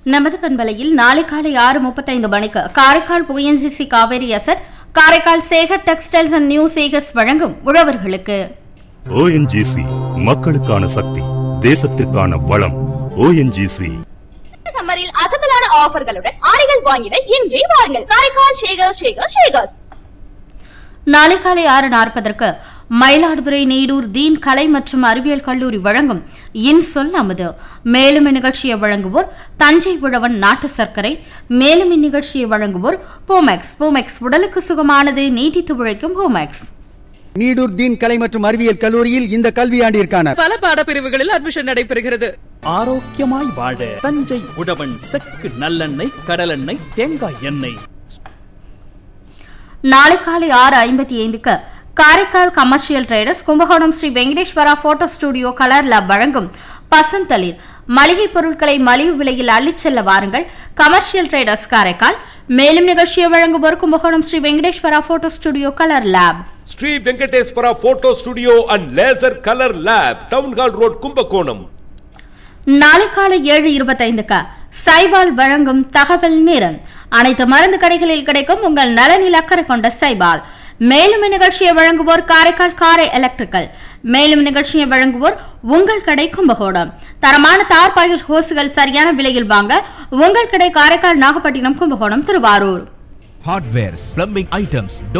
நமது பண்பலையில் நாளை காலை ஆறு முப்பத்தைந்து மணிக்கு காரைக்கால் புயன்ஜிசி Cauvery asset Karaikal Sekar textiles and new Sekars வழங்கும் உழவர்களுக்கு ஓஎன்ஜிசி மக்களுக்கான சக்தி தேசத்திற்கான வளம் ஓஎன்ஜிசி சம்மரில் அசத்தலான ஆஃபர்களுடன் ஆடைகள் வாங்கிட இன்றே வாருங்கள் காரைக்கால் ஷேகர் ஷேகர் ஷேகர்ஸ் நாளை காலை ஆறு நாற்பதற்கு மயிலாடுதுறை நீடூர் தீன் கலை மற்றும் அறிவியல் கல்லூரி வழங்கும் இன் சொல் அமுது மேலும் இந்நிகழ்ச்சியை வழங்குவோர் தஞ்சை உழவன் நாட்டு சர்க்கரை மேலும் இந்நிகழ்ச்சியை வழங்குவோர் போமெக்ஸ் போமெக்ஸ் உடலுக்கு சுகமானது நீட்டித்து உழைக்கும் போமெக்ஸ் நீடூர் தீன் கலை மற்றும் அறிவியல் கல்லூரியில் இந்த கல்வியாண்டிற்கான பல பாடப்பிரிவுகளில் அட்மிஷன் நடைபெறுகிறது ஆரோக்கியமாய் வாழ தஞ்சை உழவன் செக்கு நல்லெண்ணெய் கடலெண்ணெய் தேங்காய் எண்ணெய் நாளை காலை ஆறு ஐம்பத்தி ஐந்துக்கு Karaikal commercial traders Kumbakonam Sri Venkateswara photo studio colour lab வழங்கும் பசந்தளிர் மளிகை பொருட்களை மலிவு விலையில் அள்ளிச் செல்ல வாருங்கள் கமர்ஷியல் ட்ரேடர்ஸ் காரைக்கால் மேலும் நிகழ்ச்சியை வழங்குவோர் Kumbakonam Sri Venkateswara photo studio colour lab Sri Venkateswara photo studio and laser colour lab town hall road Kumbakonam நாளை காலை ஏழு இருபத்தைந்துக்கு சைபால் வழங்கும் தகவல் நேரம் அனைத்து மருந்து கடைகளில் கிடைக்கும் உங்கள் நலனில் அக்கறை கொண்ட சைபால் மேலும் இந்நிகழ்ச்சியை வழங்குவோர் காரைக்கால் காரை எலக்ட்ரிக்கல் மேலும் நிகழ்ச்சியை வழங்குவோர் உங்கள் கடை கும்பகோணம் தரமான தார்பாய்கள் ஹோசுகள் சரியான விலையில் வாங்க உங்கள் கடை Karaikal Nagapattinam Kumbakonam Thiruvarur hardwares, plumbing items,